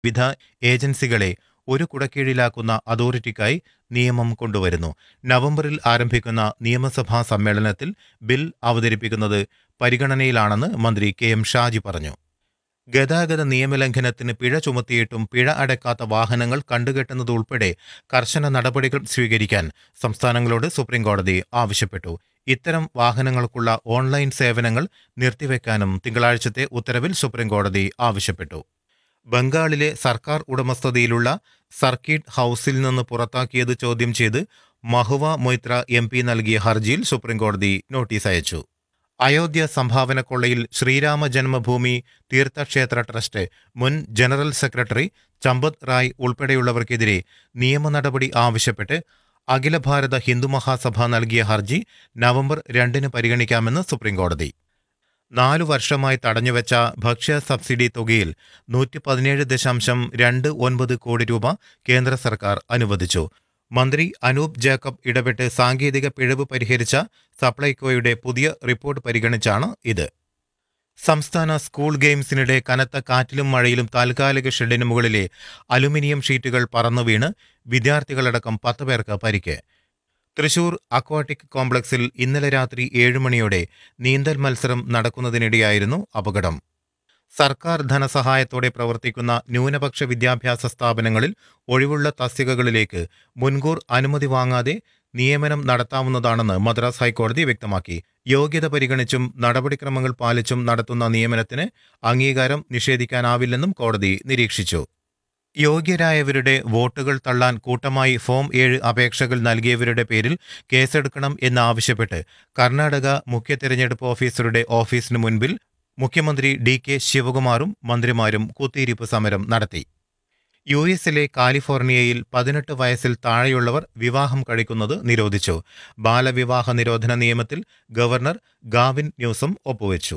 വിവിധ ഏജൻസികളെ ഒരു കുടക്കീഴിലാക്കുന്ന അതോറിറ്റിക്കായി നിയമം കൊണ്ടുവരുന്നു നവംബറിൽ ആരംഭിക്കുന്ന നിയമസഭാ സമ്മേളനത്തിൽ ബിൽ അവതരിപ്പിക്കുന്നത് പരിഗണനയിലാണെന്ന് മന്ത്രി കെ എം ഷാജി പറഞ്ഞു ഗതാഗത നിയമലംഘനത്തിന് പിഴ ചുമത്തിയിട്ടും പിഴ അടയ്ക്കാത്ത വാഹനങ്ങൾ കണ്ടുകെട്ടുന്നതുൾപ്പെടെ കർശന നടപടികൾ സ്വീകരിക്കാൻ സംസ്ഥാനങ്ങളോട് സുപ്രീംകോടതി ആവശ്യപ്പെട്ടു ഇത്തരം വാഹനങ്ങൾക്കുള്ള ഓൺലൈൻ സേവനങ്ങൾ നിർത്തിവെക്കാനും തിങ്കളാഴ്ചത്തെ ഉത്തരവിൽ സുപ്രീംകോടതി ആവശ്യപ്പെട്ടു ബംഗാളിലെ സർക്കാർ ഉടമസ്ഥതയിലുള്ള സർക്കിട്ട് ഹൌസിൽ നിന്ന് പുറത്താക്കിയത് ചോദ്യം ചെയ്ത് മഹുവ മൊയ്ത്ര എം പി നൽകിയ ഹർജിയിൽ സുപ്രീംകോടതി നോട്ടീസ് അയച്ചു അയോധ്യ സംഭാവന കൊള്ളയിൽ ശ്രീരാമ ജന്മഭൂമി തീർത്ഥക്ഷേത്ര ട്രസ്റ്റ് മുൻ ജനറൽ സെക്രട്ടറി ചമ്പത് റായ് ഉൾപ്പെടെയുള്ളവർക്കെതിരെ നിയമ നടപടി ആവശ്യപ്പെട്ട് അഖില ഭാരത ഹിന്ദു മഹാസഭ നൽകിയ ഹർജി നവംബർ രണ്ടിന് പരിഗണിക്കാമെന്ന് സുപ്രീംകോടതി നാലു വർഷമായി തടഞ്ഞുവെച്ച ഭക്ഷ്യ സബ്സിഡി തുകയിൽ നൂറ്റി പതിനേഴ് ദശാംശം രണ്ട് ഒൻപത് കോടി രൂപ കേന്ദ്ര സർക്കാർ അനുവദിച്ചു മന്ത്രി അനൂപ് ജേക്കബ് ഇടപെട്ട് സാങ്കേതിക പിഴവ് പരിഹരിച്ച സപ്ലൈകോയുടെ പുതിയ റിപ്പോർട്ട് പരിഗണിച്ചാണ് ഇത് സംസ്ഥാന സ്കൂൾ ഗെയിംസിനിടെ കനത്ത കാറ്റിലും മഴയിലും താൽക്കാലിക ഷെഡിന് മുകളിലെ അലുമിനിയം ഷീറ്റുകൾ പറന്നു വീണ് വിദ്യാർത്ഥികളടക്കം പത്ത് പേർക്ക് പരിക്ക് തൃശൂർ അക്വാട്ടിക് കോംപ്ലക്സിൽ ഇന്നലെ രാത്രി ഏഴ് മണിയോടെ നീന്തൽ മത്സരം നടക്കുന്നതിനിടെയായിരുന്നു അപകടം സർക്കാർ ധനസഹായത്തോടെ പ്രവർത്തിക്കുന്ന ന്യൂനപക്ഷ വിദ്യാഭ്യാസ സ്ഥാപനങ്ങളിൽ ഒഴിവുള്ള തസ്തികകളിലേക്ക് മുൻകൂർ അനുമതി വാങ്ങാതെ നിയമനം നടത്താവുന്നതാണെന്ന് മദ്രാസ് ഹൈക്കോടതി വ്യക്തമാക്കി യോഗ്യത പരിഗണിച്ചും നടപടിക്രമങ്ങൾ പാലിച്ചും നടത്തുന്ന നിയമനത്തിന് അംഗീകാരം നിഷേധിക്കാനാവില്ലെന്നും കോടതി നിരീക്ഷിച്ചു യോഗ്യരായവരുടെ വോട്ടുകൾ തള്ളാൻ കൂട്ടമായി ഫോം ഏഴ് അപേക്ഷകൾ നൽകിയവരുടെ പേരിൽ കേസെടുക്കണം എന്നാവശ്യപ്പെട്ട് കർണാടക മുഖ്യ തെരഞ്ഞെടുപ്പ് ഓഫീസറുടെ ഓഫീസിന് മുൻപിൽ മുഖ്യമന്ത്രി ഡി കെ ശിവകുമാറും മന്ത്രിമാരും കുത്തിയിരിപ്പ് സമരം നടത്തി യു എസിലെ കാലിഫോർണിയയിൽ പതിനെട്ട് വയസ്സിൽ താഴെയുള്ളവർ വിവാഹം കഴിക്കുന്നത് നിരോധിച്ചു ബാലവിവാഹ നിരോധന നിയമത്തിൽ ഗവർണർ ഗാവിൻ ന്യൂസം ഒപ്പുവെച്ചു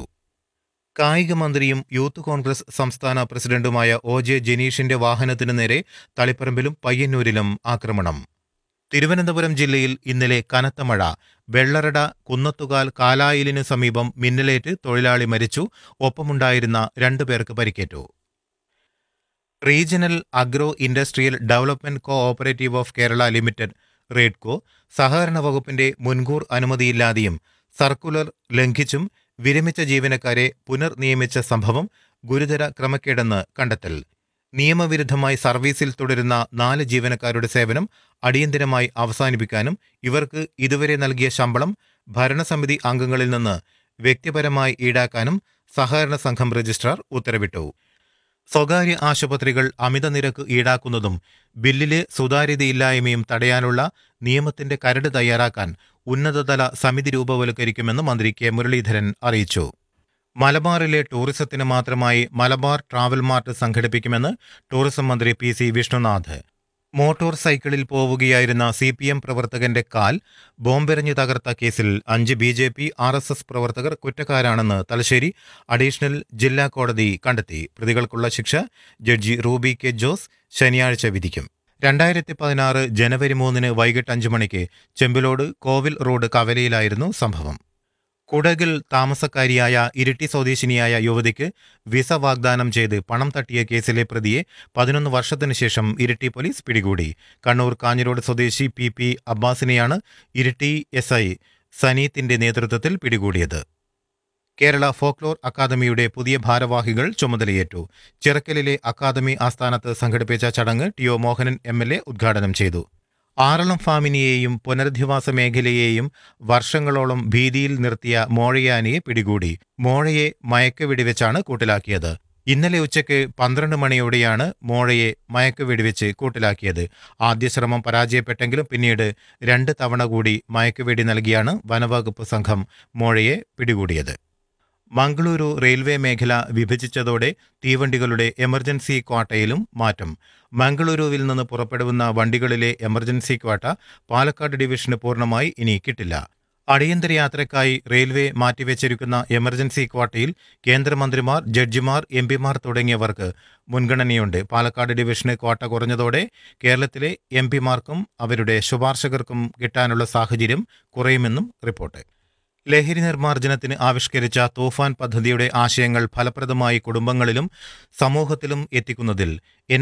കായിക മന്ത്രിയും യൂത്ത് കോൺഗ്രസ് സംസ്ഥാന പ്രസിഡന്റുമായ ഒ ജെ ജനീഷിന്റെ വാഹനത്തിനു നേരെ തളിപ്പറമ്പിലും പയ്യന്നൂരിലും ആക്രമണം തിരുവനന്തപുരം ജില്ലയിൽ ഇന്നലെ കനത്ത മഴ വെള്ളറട കുന്നത്തുകാൽ കാലായിലിനു സമീപം മിന്നലേറ്റ് തൊഴിലാളി മരിച്ചു ഒപ്പമുണ്ടായിരുന്ന രണ്ടു പേർക്ക് പരിക്കേറ്റു regional agro industrial development cooperative of Kerala limited RAIDCO സഹകരണ വകുപ്പിന്റെ മുൻകൂർ അനുമതിയില്ലാതെയും സർക്കുലർ ലംഘിച്ചും വിരമിച്ച ജീവനക്കാരെ പുനർനിയമിച്ച സംഭവം ഗുരുതര ക്രമക്കേടെന്ന് കണ്ടെത്തൽ നിയമവിരുദ്ധമായി സർവീസിൽ തുടരുന്ന നാല് ജീവനക്കാരുടെ സേവനം അടിയന്തരമായി അവസാനിപ്പിക്കാനും ഇവർക്ക് ഇതുവരെ നൽകിയ ശമ്പളം ഭരണസമിതി അംഗങ്ങളിൽ നിന്ന് വ്യക്തിപരമായി ഈടാക്കാനും സഹകരണ സംഘം രജിസ്ട്രാർ ഉത്തരവിട്ടു സ്വകാര്യ ആശുപത്രികൾ അമിത നിരക്ക് ഈടാക്കുന്നതും ബില്ലിലെ സുതാര്യതയില്ലായ്മയും തടയാനുള്ള നിയമത്തിന്റെ കരട് തയ്യാറാക്കാൻ ഉന്നതതല സമിതി രൂപവൽക്കരിക്കുമെന്ന് മന്ത്രി കെ മുരളീധരൻ അറിയിച്ചു മലബാറിലെ ടൂറിസത്തിന് മാത്രമായി മലബാർ ട്രാവൽ മാർട്ട് സംഘടിപ്പിക്കുമെന്ന് ടൂറിസം മന്ത്രി പി സി വിഷ്ണുനാഥ് മോട്ടോർ സൈക്കിളിൽ പോവുകയായിരുന്ന സി പി എം പ്രവർത്തകന്റെ കാൽ ബോംബെറിഞ്ഞു തകർത്ത കേസിൽ അഞ്ച് B J P R S S പ്രവർത്തകർ കുറ്റക്കാരാണെന്ന് തലശ്ശേരി അഡീഷണൽ ജില്ലാ കോടതി കണ്ടെത്തി പ്രതികൾക്കുള്ള ശിക്ഷ ജഡ്ജി റൂബി കെ ജോസ് ശനിയാഴ്ച വിധിക്കും രണ്ടായിരത്തി പതിനാറ് ജനുവരി മൂന്നിന് വൈകിട്ട് അഞ്ചു മണിക്ക് ചെമ്പിലോട് കോവിൽ റോഡ് കവലയിലായിരുന്നു സംഭവം കുടകിൽ താമസക്കാരിയായ ഇരിട്ടി സ്വദേശിനിയായ യുവതിക്ക് വിസ വാഗ്ദാനം ചെയ്ത് പണം തട്ടിയ കേസിലെ പ്രതിയെ പതിനൊന്ന് വർഷത്തിനു ശേഷം ഇരിട്ടി പോലീസ് പിടികൂടി കണ്ണൂർ കാഞ്ഞിരോട് സ്വദേശി പി പി അബ്ബാസിനെയാണ് ഇരിട്ടി എസ് ഐ സനീത്തിന്റെ നേതൃത്വത്തിൽ പിടികൂടിയത് കേരള ഫോക്ലോർ അക്കാദമിയുടെ പുതിയ ഭാരവാഹികൾ ചുമതലയേറ്റു ചിറക്കലിലെ അക്കാദമി ആസ്ഥാനത്ത് സംഘടിപ്പിച്ച ചടങ്ങ് T O Mohanan M L A ഉദ്ഘാടനം ചെയ്തു ആറളം ഫാമിനിയെയും പുനരധിവാസ മേഖലയെയും വർഷങ്ങളോളം ഭീതിയിൽ നിർത്തിയ മോഴയാനിയെ പിടികൂടി മോഴയെ മയക്ക് വെടിവെച്ചാണ് കൂട്ടിലാക്കിയത് ഇന്നലെ ഉച്ചയ്ക്ക് പന്ത്രണ്ട് മണിയോടെയാണ് മോഴയെ മയക്ക് വെടിവെച്ച് കൂട്ടിലാക്കിയത് ആദ്യ ശ്രമം പരാജയപ്പെട്ടെങ്കിലും പിന്നീട് രണ്ട് തവണ കൂടി മയക്കുവെടി നൽകിയാണ് വനവകുപ്പ് സംഘം മോഴയെ പിടികൂടിയത് മംഗളൂരു റെയിൽവേ മേഖല വിഭജിച്ചതോടെ തീവണ്ടികളുടെ എമർജൻസി ക്വാട്ടയിലും മാറ്റം മംഗളൂരുവിൽ നിന്ന് പുറപ്പെടുന്ന വണ്ടികളിലെ എമർജൻസി ക്വാട്ട പാലക്കാട് ഡിവിഷന് പൂർണ്ണമായി ഇനി കിട്ടില്ല അടിയന്തര യാത്രയ്ക്കായി റെയിൽവേ മാറ്റിവെച്ചിരിക്കുന്ന എമർജൻസി ക്വാട്ടയിൽ കേന്ദ്രമന്ത്രിമാർ ജഡ്ജിമാർ എം പിമാർ തുടങ്ങിയവർക്ക് മുൻഗണനയുണ്ട് പാലക്കാട് ഡിവിഷന് ക്വാട്ട കുറഞ്ഞതോടെ കേരളത്തിലെ എം പിമാർക്കും അവരുടെ ശുപാർശകർക്കും കിട്ടാനുള്ള സാഹചര്യം കുറയുമെന്നും റിപ്പോർട്ട് ലഹരി നിർമ്മാർജ്ജനത്തിന് ആവിഷ്കരിച്ച തൂഫാൻ പദ്ധതിയുടെ ആശയങ്ങൾ ഫലപ്രദമായി കുടുംബങ്ങളിലും സമൂഹത്തിലും എത്തിക്കുന്നതിൽ എൻ